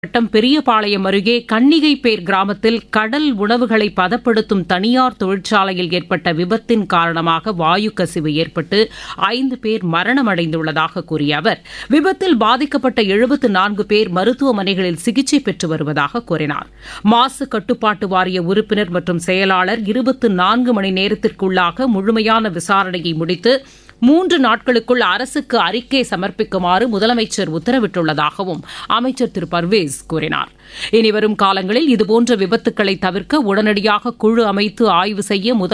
மாவட்டம் பெரியபாளையம் அருகே கன்னிகைப்பேர் கிராமத்தில் கடல் உணவுகளை பதப்படுத்தும் தனியார் தொழிற்சாலையில் ஏற்பட்ட விபத்தின் காரணமாக வாயு கசிவு ஏற்பட்டு ஐந்து பேர் மரணமடைந்துள்ளதாக கூறிய அவர் விபத்தில் பாதிக்கப்பட்ட எழுபத்து நான்கு பேர் மருத்துவமனைகளில் சிகிச்சை பெற்று வருவதாக கூறினார் மாசு கட்டுப்பாட்டு வாரிய உறுப்பினர் மற்றும் செயலாளர் இருபத்து நான்கு மணி நேரத்திற்குள்ளாக முழுமையான விசாரணையை முடித்து மூன்று நாட்களுக்குள் அரசுக்கு அறிக்கை சமர்ப்பிக்குமாறு முதலமைச்சர் உத்தரவிட்டுள்ளதாகவும் அமைச்சர் திரு பர்வேஸ் கூறினார் இனிவரும் காலங்களில் இதுபோன்ற விபத்துக்களை தவிர்க்க உடனடியாக குழு அமைத்து ஆய்வு செய்ய முதல்